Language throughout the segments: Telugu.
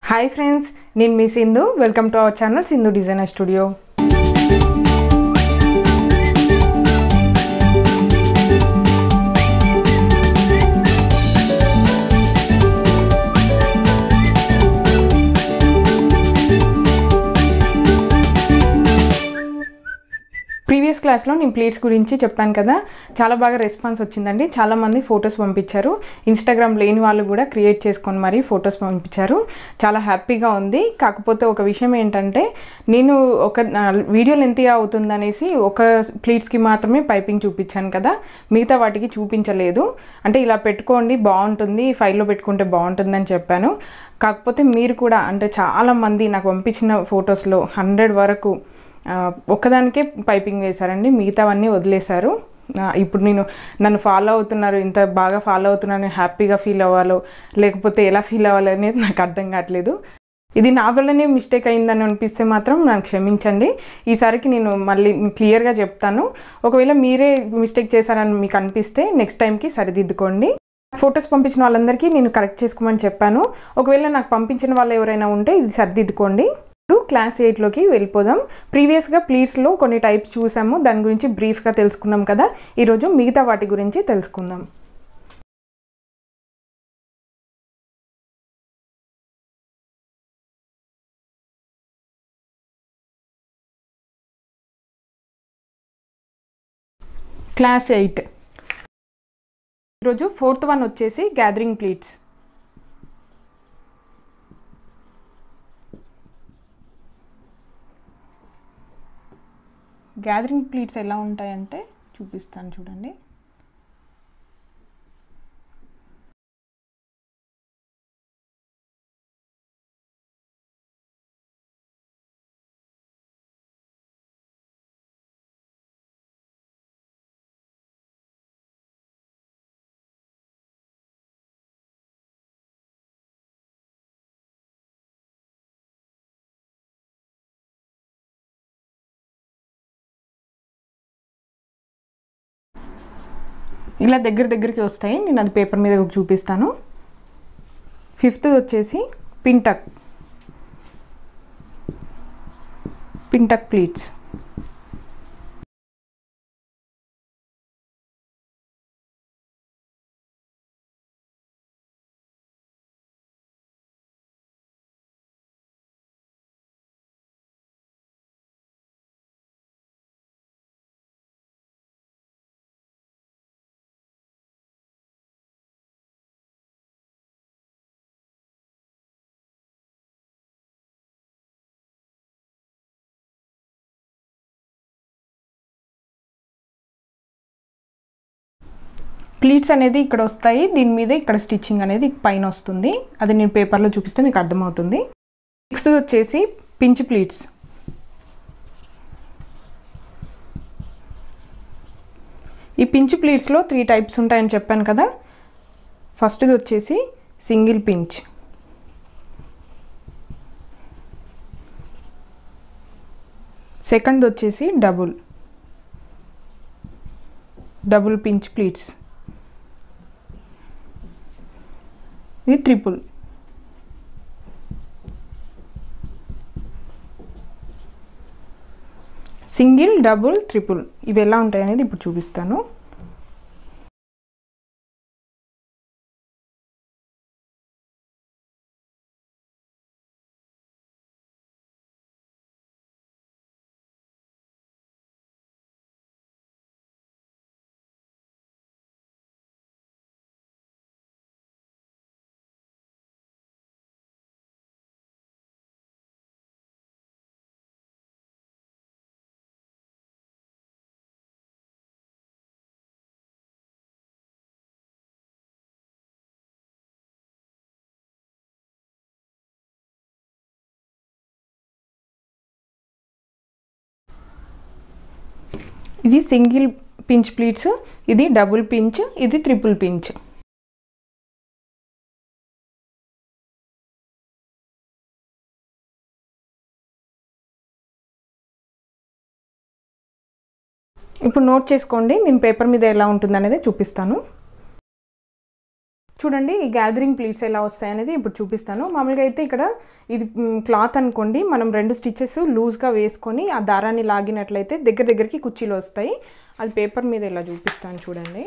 హాయ్ ఫ్రెండ్స్ నేను మీ Sindhu welcome to our channel Sindhu designer studio previous క్లాస్లో నేను ప్లేట్స్ గురించి చెప్పాను కదా చాలా బాగా రెస్పాన్స్ వచ్చిందండి చాలామంది ఫొటోస్ పంపించారు ఇన్స్టాగ్రామ్ లేని వాళ్ళు కూడా క్రియేట్ చేసుకొని మరీ ఫొటోస్ పంపించారు చాలా హ్యాపీగా ఉంది కాకపోతే ఒక విషయం ఏంటంటే నేను ఒక నా వీడియో లెంతీగా అవుతుందనేసి ఒక ప్లీట్స్కి మాత్రమే పైపింగ్ చూపించాను కదా మిగతా వాటికి చూపించలేదు అంటే ఇలా పెట్టుకోండి బాగుంటుంది ఫైల్లో పెట్టుకుంటే బాగుంటుందని చెప్పాను కాకపోతే మీరు కూడా అంటే చాలామంది నాకు పంపించిన ఫొటోస్లో హండ్రెడ్ వరకు ఆ, ఒక్కదానికే పైపింగ్ వేశారండి మిగతావన్నీ వదిలేశారు ఆ, ఇప్పుడు నేను నన్ను ఫాలో అవుతున్నారు ఇంత బాగా ఫాలో అవుతున్నాను హ్యాపీగా ఫీల్ అవ్వాలో లేకపోతే ఎలా ఫీల్ అవ్వాలి అనేది నాకు అర్థం కావట్లేదు ఇది నా వల్లనే మిస్టేక్ అయిందని అనిపిస్తే మాత్రం నన్ను క్షమించండి ఈసారికి నేను మళ్ళీ క్లియర్గా చెప్తాను ఒకవేళ మీరే మిస్టేక్ చేశారని మీకు అనిపిస్తే నెక్స్ట్ టైంకి సరిదిద్దుకోండి ఫొటోస్ పంపించిన వాళ్ళందరికీ నేను కరెక్ట్ చేసుకోమని చెప్పాను ఒకవేళ నాకు పంపించిన వాళ్ళు ఎవరైనా ఉంటే ఇది సరిదిద్దుకోండి ఇప్పుడు క్లాస్ ఎయిట్లోకి వెళ్ళిపోదాం ప్రీవియస్గా ప్లీట్స్లో కొన్ని టైప్స్ చూసాము దాని గురించి బ్రీఫ్గా తెలుసుకున్నాం కదా ఈరోజు మిగతా వాటి గురించి తెలుసుకుందాం క్లాస్ ఎయిట్ ఈరోజు ఫోర్త్ వన్ వచ్చేసి గ్యాదరింగ్ ప్లీట్స్ గ్యాదరింగ్ ప్లీట్స్ ఎలా ఉంటాయంటే చూపిస్తాను చూడండి ఇలా దగ్గర దగ్గరికి వస్తాయి నేను అది పేపర్ మీద చూపిస్తాను ఫిఫ్త్ వచ్చేసి పింటక్ పింటక్ ప్లీట్స్ ప్లీట్స్ అనేది ఇక్కడ వస్తాయి దీని మీద ఇక్కడ స్టిచ్చింగ్ అనేది పైన వస్తుంది అది నేను పేపర్లో చూపిస్తే మీకు అర్థమవుతుంది నెక్స్ట్ వచ్చేసి పించ్ ప్లీట్స్ ఈ పించ్ ప్లీట్స్లో త్రీ టైప్స్ ఉంటాయని చెప్పాను కదా ఫస్ట్ది వచ్చేసి సింగిల్ పించ్ సెకండ్ వచ్చేసి డబుల్ డబుల్ పించ్ ప్లీట్స్ ఇది ట్రిపుల్ సింగిల్ డబుల్ ట్రిపుల్ ఇవి ఎలా ఉంటాయి అనేది ఇప్పుడు చూపిస్తాను ఇది సింగిల్ పించ్ ప్లీట్స్ ఇది డబుల్ పించ్ ఇది ట్రిపుల్ పించ్ ఇప్పుడు నోట్ చేసుకోండి నేను పేపర్ మీద ఎలా ఉంటుంది అనేది చూపిస్తాను చూడండి ఈ గ్యాదరింగ్ ప్లీట్స్ ఎలా వస్తాయి అనేది ఇప్పుడు చూపిస్తాను మామూలుగా అయితే ఇక్కడ ఇది మ్, క్లాత్ అనుకోండి మనం రెండు స్టిచెస్ లూజ్గా వేసుకొని ఆ దారాన్ని లాగినట్లయితే దగ్గర దగ్గరికి కుర్చీలు వస్తాయి అది పేపర్ మీద ఇలా చూపిస్తాను చూడండి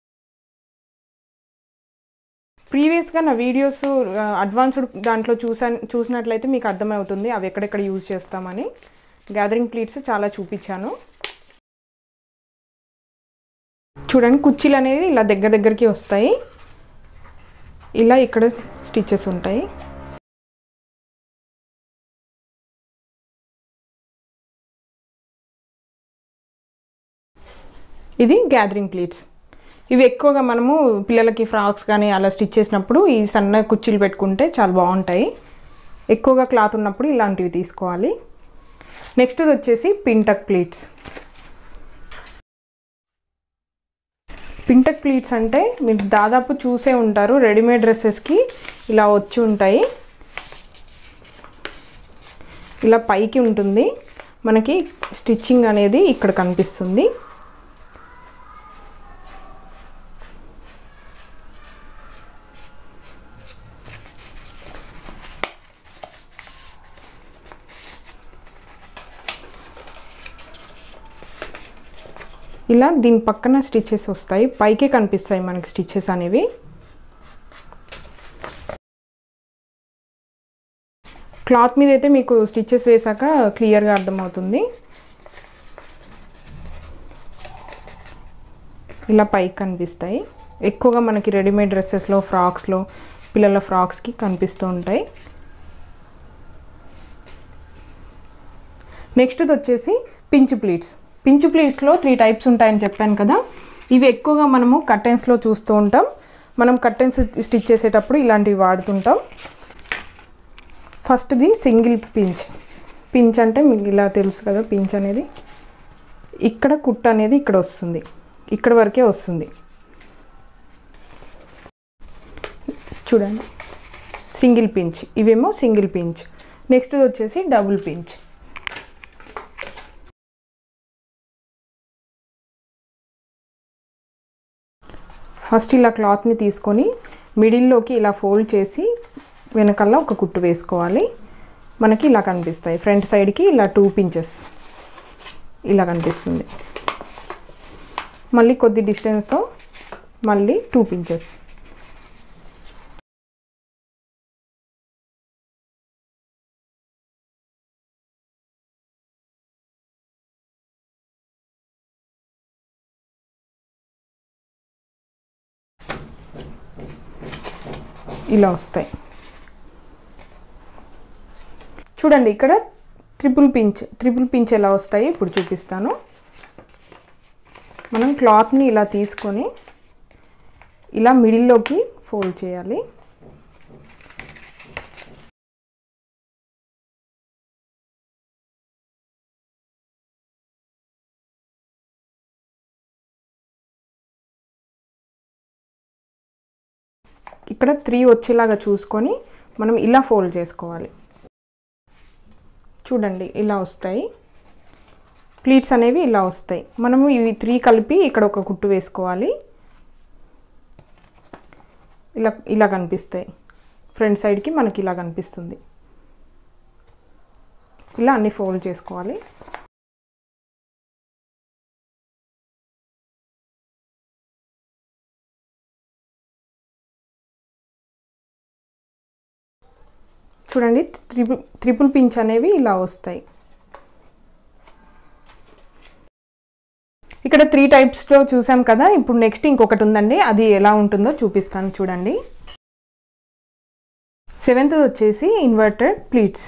ప్రీవియస్గా నా వీడియోస్ అడ్వాన్స్డ్ దాంట్లో చూసా చూసినట్లయితే మీకు అర్థమవుతుంది అవి ఎక్కడెక్కడ యూజ్ చేస్తామని గ్యాదరింగ్ ప్లీట్స్ చాలా చూపించాను చూడండి కుర్చీలు అనేది ఇలా దగ్గర దగ్గరికి వస్తాయి ఇలా ఇక్కడ స్టిచెస్ ఉంటాయి ఇది గ్యాదరింగ్ ప్లీట్స్ ఇవి ఎక్కువగా మనము పిల్లలకి ఫ్రాక్స్ కానీ అలా స్టిచ్ చేసినప్పుడు ఈ సన్న కుర్చీలు పెట్టుకుంటే చాలా బాగుంటాయి ఎక్కువగా క్లాత్ ఉన్నప్పుడు ఇలాంటివి తీసుకోవాలి నెక్స్ట్ వచ్చేసి పింటక్ ప్లీట్స్ పింటక్ ప్లీట్స్ అంటే మీరు దాదాపు చూసే ఉంటారు రెడీమేడ్ డ్రెస్సెస్కి ఇలా వచ్చి ఉంటాయి ఇలా పైకి ఉంటుంది మనకి స్టిచ్చింగ్ అనేది ఇక్కడ కనిపిస్తుంది ఇలా దీని పక్కన స్టిచెస్ వస్తాయి పైకే కనిపిస్తాయి మనకి స్టిచెస్ అనేవి క్లాత్ మీద అయితే మీకు స్టిచెస్ వేసాక క్లియర్గా అర్థమవుతుంది ఇలా పైకి కనిపిస్తాయి ఎక్కువగా మనకి రెడీమేడ్ డ్రెస్సెస్లో ఫ్రాక్స్లో పిల్లల ఫ్రాక్స్కి కనిపిస్తూ ఉంటాయి నెక్స్ట్ వచ్చేసి పించ్ ప్లీట్స్ పించ్ ప్లీట్స్లో త్రీ టైప్స్ ఉంటాయని చెప్పాను కదా ఇవి ఎక్కువగా మనము కర్టెన్స్లో చూస్తూ ఉంటాం మనం కర్టెన్స్ స్టిచ్ చేసేటప్పుడు ఇలాంటివి వాడుతుంటాం ఫస్ట్ది సింగిల్ పించ్ పించ్ అంటే మీకు ఇలా తెలుసు కదా పించ్ అనేది ఇక్కడ కుట్ అనేది ఇక్కడ వస్తుంది ఇక్కడ వరకే వస్తుంది చూడండి సింగిల్ పించ్ ఇవేమో సింగిల్ పించ్ నెక్స్ట్ వచ్చేసి డబుల్ పించ్ ఫస్ట్ ఇలా క్లాత్ని తీసుకొని మిడిల్లోకి ఇలా ఫోల్డ్ చేసి వెనకాల ఒక కుట్టు వేసుకోవాలి మనకి ఇలా కనిపిస్తాయి ఫ్రంట్ సైడ్కి ఇలా టూ పించెస్ ఇలా కనిపిస్తుంది మళ్ళీ కొద్ది డిస్టెన్స్తో మళ్ళీ టూ పించెస్ ఇలా వస్తాయి చూడండి ఇక్కడ ట్రిపుల్ పించ్ ట్రిపుల్ పించ్ ఎలా వస్తాయి ఇప్పుడు చూపిస్తాను మనం క్లాత్ని ఇలా తీసుకొని ఇలా మిడిల్లోకి ఫోల్డ్ చేయాలి ఇక్కడ త్రీ వచ్చేలాగా చూసుకొని మనం ఇలా ఫోల్డ్ చేసుకోవాలి చూడండి ఇలా వస్తాయి ప్లీట్స్ అనేవి ఇలా వస్తాయి మనము ఇవి త్రీ కలిపి ఇక్కడ ఒక కుట్టు వేసుకోవాలి ఇలా ఇలా కనిపిస్తాయి ఫ్రంట్ సైడ్కి మనకి ఇలా కనిపిస్తుంది ఇలా అన్ని ఫోల్డ్ చేసుకోవాలి చూడండి త్రిపుల్ త్రిపుల్ పించ్ అనేవి ఇలా వస్తాయి ఇక్కడ త్రీ టైప్స్లో చూసాం కదా ఇప్పుడు నెక్స్ట్ ఇంకొకటి ఉందండి అది ఎలా ఉంటుందో చూపిస్తాను చూడండి సెవెంత్ వచ్చేసి ఇన్వర్టెడ్ ప్లీట్స్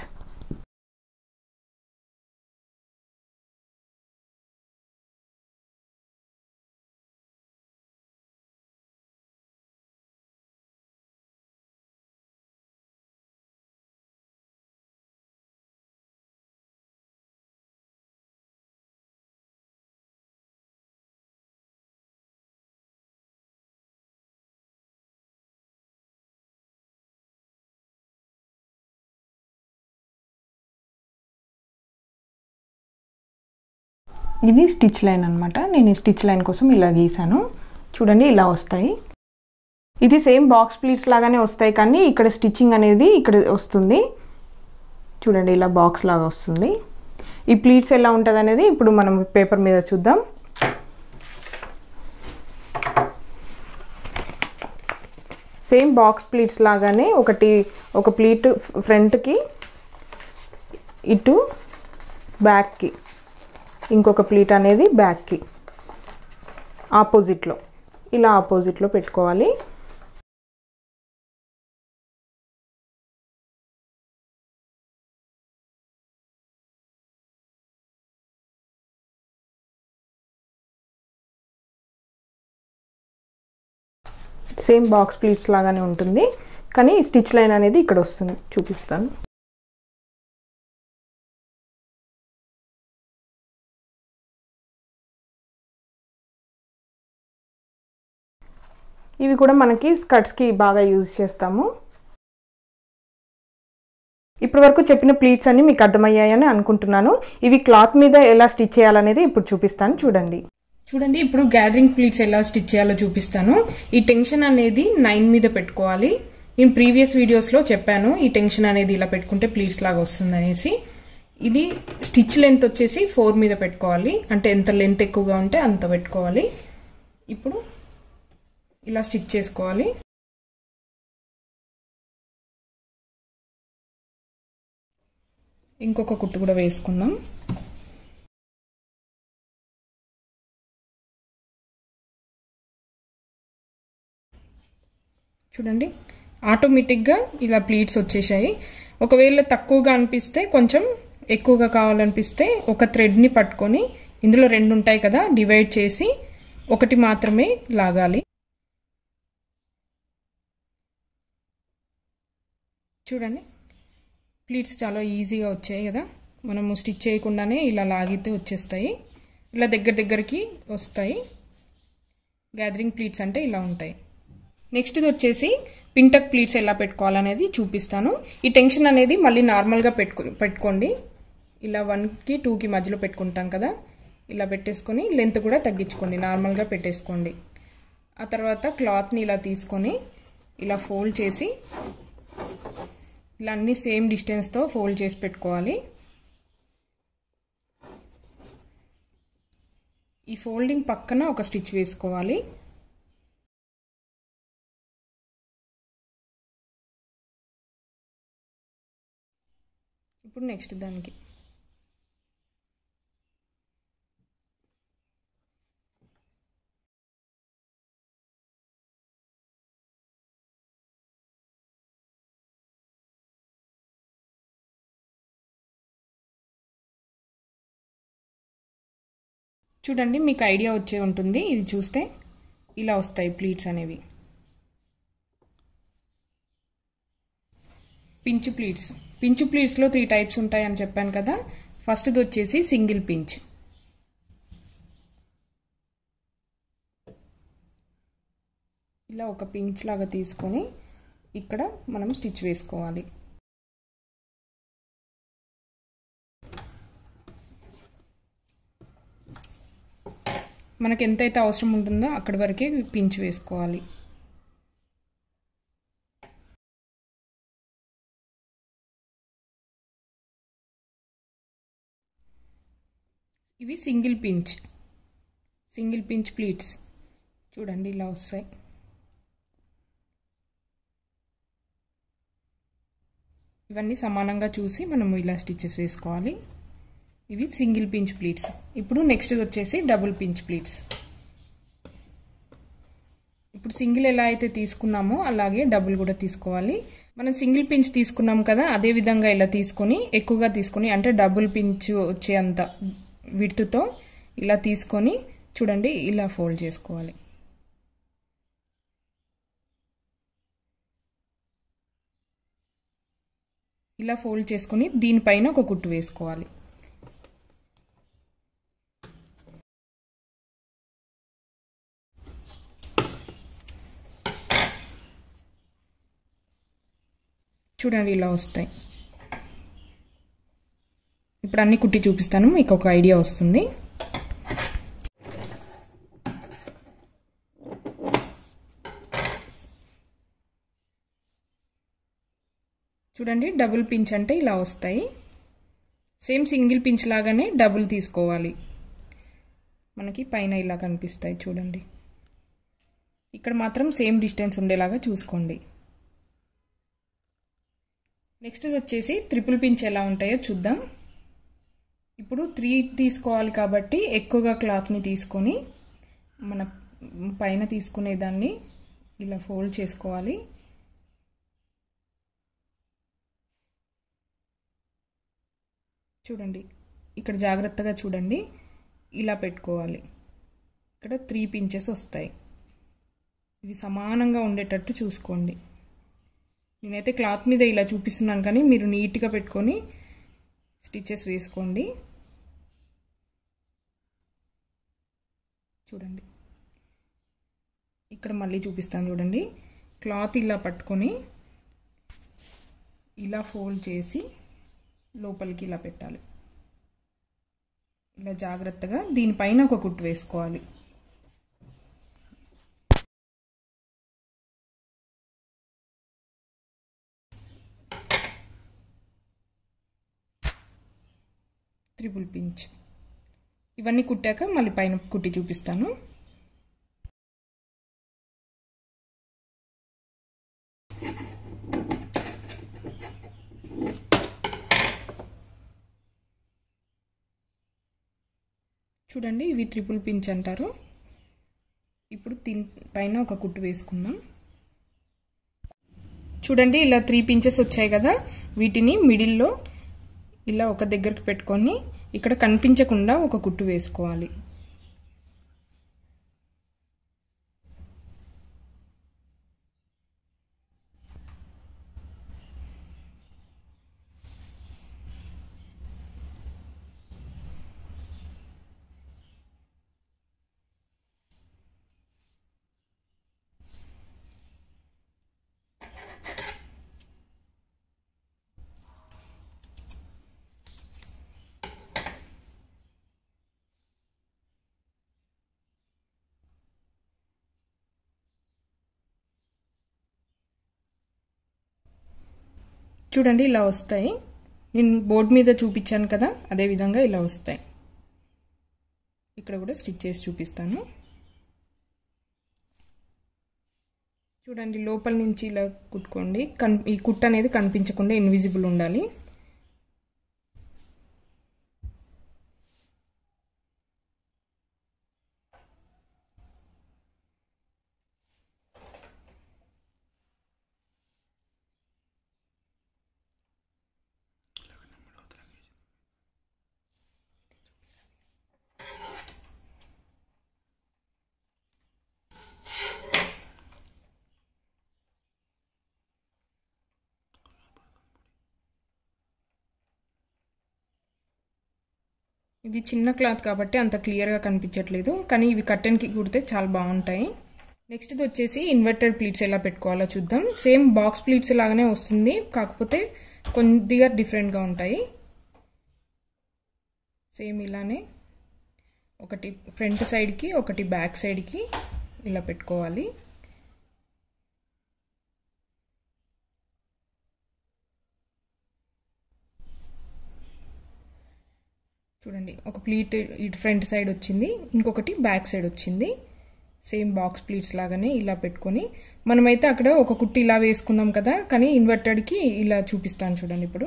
ఇది స్టిచ్ లైన్ అనమాట నేను ఈ స్టిచ్ లైన్ కోసం ఇలా గీసాను చూడండి ఇలా వస్తాయి ఇది సేమ్ బాక్స్ ప్లీట్స్ లాగానే వస్తాయి కానీ ఇక్కడ స్టిచ్చింగ్ అనేది ఇక్కడ వస్తుంది చూడండి ఇలా బాక్స్ లాగా వస్తుంది ఈ ప్లీట్స్ ఎలా ఉంటుంది అనేది ఇప్పుడు మనం పేపర్ మీద చూద్దాం సేమ్ బాక్స్ ప్లీట్స్ లాగానే ఒకటి ఒక ప్లీట్ ఫ్రంట్కి ఇటు బ్యాక్కి ఇంకొక ప్లీట్ అనేది బ్యాక్కి ఆపోజిట్లో ఇలా ఆపోజిట్లో పెట్టుకోవాలి సేమ్ బాక్స్ ప్లీట్స్ లాగానే ఉంటుంది కానీ స్టిచ్ లైన్ అనేది ఇక్కడ వస్తుంది చూపిస్తాను ఇవి కూడా మనకి స్కర్ట్స్కి బాగా యూజ్ చేస్తాము ఇప్పటివరకు చెప్పిన ప్లీట్స్ అన్ని మీకు అర్థమయ్యాయని అనుకుంటున్నాను ఇవి క్లాత్ మీద ఎలా స్టిచ్ చేయాలనేది ఇప్పుడు చూపిస్తాను చూడండి చూడండి ఇప్పుడు గ్యాదరింగ్ ప్లీట్స్ ఎలా స్టిచ్ చేయాలో చూపిస్తాను ఈ టెన్షన్ అనేది నైన్ మీద పెట్టుకోవాలి నేను ప్రీవియస్ వీడియోస్లో చెప్పాను ఈ టెన్షన్ అనేది ఇలా పెట్టుకుంటే ప్లీట్స్ లాగా వస్తుంది అనేసి ఇది స్టిచ్ లెంత్ వచ్చేసి ఫోర్ మీద పెట్టుకోవాలి అంటే ఎంత లెంత్ ఎక్కువగా ఉంటే అంత పెట్టుకోవాలి ఇప్పుడు ఇలా స్టిచ్ చేసుకోవాలి ఇంకొక కుట్టు కూడా వేసుకుందాం చూడండి ఆటోమేటిక్గా ఇలా ప్లీట్స్ వచ్చేసాయి ఒకవేళ తక్కువగా అనిపిస్తే కొంచెం ఎక్కువగా కావాలనిపిస్తే ఒక థ్రెడ్ని పట్టుకొని ఇందులో రెండు ఉంటాయి కదా డివైడ్ చేసి ఒకటి మాత్రమే లాగాలి చూడండి ప్లీట్స్ చాలా ఈజీగా వచ్చాయి కదా మనము స్టిచ్ చేయకుండానే ఇలా లాగితే వచ్చేస్తాయి ఇలా దగ్గర దగ్గరికి వస్తాయి గ్యాదరింగ్ ప్లీట్స్ అంటే ఇలా ఉంటాయి నెక్స్ట్ ఇది వచ్చేసి పింటక్ ప్లీట్స్ ఎలా పెట్టుకోవాలనేది చూపిస్తాను ఈ టెన్షన్ అనేది మళ్ళీ నార్మల్గా పెట్టుకో పెట్టుకోండి ఇలా వన్కి టూకి మధ్యలో పెట్టుకుంటాం కదా ఇలా పెట్టేసుకొని లెంత్ కూడా తగ్గించుకోండి నార్మల్గా పెట్టేసుకోండి ఆ తర్వాత క్లాత్ని ఇలా తీసుకొని ఇలా ఫోల్డ్ చేసి ఇలా అన్ని సేమ్ డిస్టెన్స్తో ఫోల్డ్ చేసి పెట్టుకోవాలి ఈ ఫోల్డింగ్ పక్కన ఒక స్టిచ్ వేసుకోవాలి ఇప్పుడు నెక్స్ట్ దానికి చూడండి మీకు ఐడియా వచ్చే ఉంటుంది ఇది చూస్తే ఇలా వస్తాయి ప్లీట్స్ అనేవి పించ్ ప్లీట్స్ పించ్ ప్లీట్స్లో త్రీ టైప్స్ ఉంటాయని చెప్పాను కదా ఫస్ట్ది వచ్చేసి సింగిల్ పించ్ ఇలా ఒక పించ్ లాగా తీసుకొని ఇక్కడ మనం స్టిచ్ వేసుకోవాలి మనకి ఎంతైతే అవసరం ఉంటుందో అక్కడి వరకే పించ్ వేసుకోవాలి ఇవి single pinch single pinch pleats చూడండి ఇలా వస్తాయి ఇవన్నీ సమానంగా చూసి మనము ఇలా స్టిచెస్ వేసుకోవాలి ఇవి సింగిల్ పించ్ ప్లీట్స్ ఇప్పుడు నెక్స్ట్ వచ్చేసి డబుల్ పించ్ ప్లీట్స్ ఇప్పుడు సింగిల్ ఎలా అయితే తీసుకున్నామో అలాగే డబుల్ కూడా తీసుకోవాలి మనం సింగిల్ పించ్ తీసుకున్నాం కదా అదే విధంగా ఇలా తీసుకొని ఎక్కువగా తీసుకొని అంటే డబుల్ పించ్ వచ్చేంత విడుతుతో ఇలా తీసుకొని చూడండి ఇలా ఫోల్డ్ చేసుకోవాలి ఇలా ఫోల్డ్ చేసుకొని దీనిపైన ఒక కుట్టు వేసుకోవాలి చూడండి ఇలా వస్తాయి ఇప్పుడు అన్ని కుట్టి చూపిస్తాను మీకు ఒక ఐడియా వస్తుంది చూడండి డబుల్ పించ్ అంటే ఇలా వస్తాయి సేమ్ సింగిల్ పించ్ లాగానే డబుల్ తీసుకోవాలి మనకి పైన ఇలా కనిపిస్తాయి చూడండి ఇక్కడ మాత్రం సేమ్ డిస్టెన్స్ ఉండేలాగా చూసుకోండి నెక్స్ట్ వచ్చేసి త్రిపుల్ పించ్ ఎలా ఉంటాయో చూద్దాం ఇప్పుడు త్రీ తీసుకోవాలి కాబట్టి ఎక్కువగా క్లాత్ని తీసుకొని మన పైన తీసుకునే దాన్ని ఇలా ఫోల్డ్ చేసుకోవాలి చూడండి ఇక్కడ జాగ్రత్తగా చూడండి ఇలా పెట్టుకోవాలి ఇక్కడ త్రీ పించెస్ వస్తాయి ఇవి సమానంగా ఉండేటట్టు చూసుకోండి నేనైతే క్లాత్ మీద ఇలా చూపిస్తున్నాను కానీ మీరు నీట్గా పెట్టుకొని స్టిచెస్ వేసుకోండి చూడండి ఇక్కడ మళ్ళీ చూపిస్తాను చూడండి క్లాత్ ఇలా పట్టుకొని ఇలా ఫోల్డ్ చేసి లోపలికి ఇలా పెట్టాలి ఇలా జాగ్రత్తగా దీనిపైన ఒక కుట్టు వేసుకోవాలి త్రిపుల్ పించ్ ఇవన్నీ కుట్టాక మళ్ళీ పైన కుట్టి చూపిస్తాను చూడండి ఇవి త్రిపుల్ పించ్ అంటారు ఇప్పుడు దీని పైన ఒక కుట్టు వేసుకుందాం చూడండి ఇలా త్రీ పించెస్ వచ్చాయి కదా వీటిని మిడిల్లో ఇలా ఒక దగ్గరికి పెట్టుకొని ఇక్కడ కనిపించకుండా ఒక కుట్టు వేసుకోవాలి చూడండి ఇలా వస్తాయి నేను బోర్డు మీద చూపించాను కదా అదే విధంగా ఇలా వస్తాయి ఇక్కడ కూడా స్టిచ్ చేసి చూపిస్తాను చూడండి లోపల నుంచి ఇలా కుట్టుకోండి కన్ ఈ కుట్ అనేది కనిపించకుండా ఇన్విజిబుల్ ఉండాలి ఇది చిన్న క్లాత్ కాబట్టి అంత క్లియర్గా కనిపించట్లేదు కానీ ఇవి కట్టెన్కి కుడితే చాలా బాగుంటాయి నెక్స్ట్ ఇది వచ్చేసి ఇన్వర్టెడ్ ప్లీట్స్ ఎలా పెట్టుకోవాలో చూద్దాం సేమ్ బాక్స్ ప్లీట్స్ లాగానే వస్తుంది కాకపోతే కొద్దిగా డిఫరెంట్గా ఉంటాయి సేమ్ ఇలానే ఒకటి ఫ్రంట్ సైడ్కి ఒకటి బ్యాక్ సైడ్కి ఇలా పెట్టుకోవాలి చూడండి ఒక ప్లీట్ ఇటు ఫ్రంట్ సైడ్ వచ్చింది ఇంకొకటి బ్యాక్ సైడ్ వచ్చింది సేమ్ బాక్స్ ప్లీట్స్ లాగానే ఇలా పెట్టుకొని మనమైతే అక్కడ ఒక కుట్టి ఇలా వేసుకున్నాం కదా కానీ ఇన్వర్టెడ్కి ఇలా చూపిస్తాను చూడండి ఇప్పుడు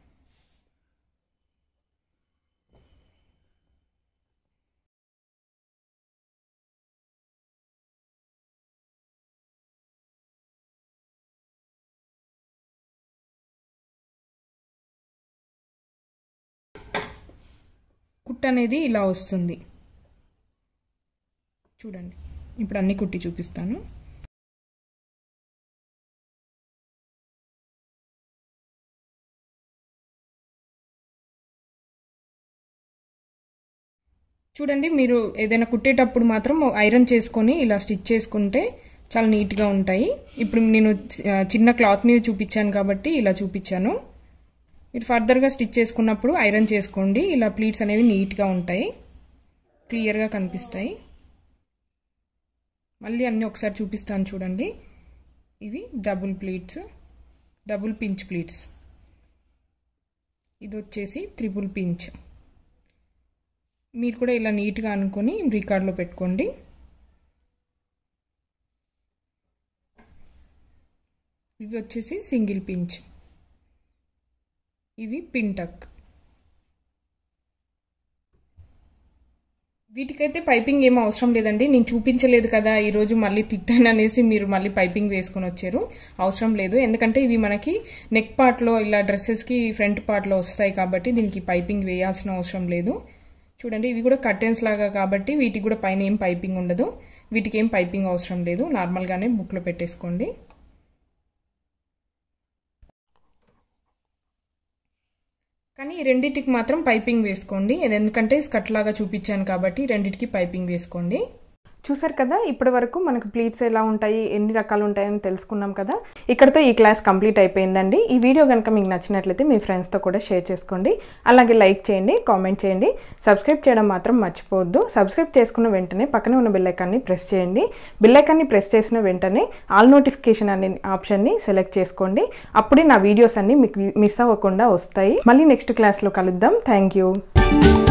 కుట్ అనేది ఇలా వస్తుంది చూడండి ఇప్పుడు అన్ని కుట్టి చూపిస్తాను చూడండి మీరు ఏదైనా కుట్టేటప్పుడు మాత్రం ఐరన్ చేసుకొని ఇలా స్టిచ్ చేసుకుంటే చాలా నీట్గా ఉంటాయి ఇప్పుడు నేను చిన్న క్లాత్ మీద చూపించాను కాబట్టి ఇలా చూపించాను మీరు ఫర్దర్గా స్టిచ్ చేసుకున్నప్పుడు ఐరన్ చేసుకోండి ఇలా ప్లీట్స్ అనేవి నీట్గా ఉంటాయి క్లియర్గా కనిపిస్తాయి మళ్ళీ అన్నీ ఒకసారి చూపిస్తాను చూడండి ఇవి double pleats double pinch pleats ఇది వచ్చేసి త్రిపుల్ పించ్ మీరు కూడా ఇలా నీట్గా అనుకొని రికార్డ్లో పెట్టుకోండి ఇవి వచ్చేసి సింగిల్ పించ్ ఇవి పింటక్ వీటికైతే పైపింగ్ ఏం అవసరం లేదండి నేను చూపించలేదు కదా ఈరోజు మళ్ళీ తిట్టాను అనేసి మీరు మళ్ళీ పైపింగ్ వేసుకొని వచ్చారు అవసరం లేదు ఎందుకంటే ఇవి మనకి నెక్ పార్ట్లో ఇలా డ్రెస్సెస్కి ఫ్రంట్ పార్ట్లో వస్తాయి కాబట్టి దీనికి పైపింగ్ వేయాల్సిన అవసరం లేదు చూడండి ఇవి కూడా కర్టెన్స్ లాగా కాబట్టి వీటికి కూడా పైన ఏం పైపింగ్ ఉండదు వీటికి ఏం పైపింగ్ అవసరం లేదు నార్మల్గానే బుక్లో పెట్టేసుకోండి కానీ ఈ రెండింటికి మాత్రం పైపింగ్ వేసుకోండి ఎందుకంటే స్కట్ లాగా చూపించాను కాబట్టి రెండింటికి పైపింగ్ వేసుకోండి చూసారు కదా ఇప్పటి వరకు మనకు ప్లీట్స్ ఎలా ఉంటాయి ఎన్ని రకాలు ఉంటాయని తెలుసుకున్నాం కదా ఇక్కడతో ఈ క్లాస్ కంప్లీట్ అయిపోయిందండి ఈ వీడియో కనుక మీకు నచ్చినట్లయితే మీ ఫ్రెండ్స్తో కూడా షేర్ చేసుకోండి అలాగే లైక్ చేయండి కామెంట్ చేయండి సబ్స్క్రైబ్ చేయడం మాత్రం మర్చిపోవద్దు సబ్స్క్రైబ్ చేసుకున్న వెంటనే పక్కనే ఉన్న బెల్లైకాన్ని ప్రెస్ చేయండి బెల్లైకాన్ని ప్రెస్ చేసిన వెంటనే ఆల్ నోటిఫికేషన్ అనే ఆప్షన్ని సెలెక్ట్ చేసుకోండి అప్పుడే నా వీడియోస్ అన్ని మీకు మిస్ అవ్వకుండా వస్తాయి మళ్ళీ నెక్స్ట్ క్లాస్లో కలుద్దాం థ్యాంక్ యూ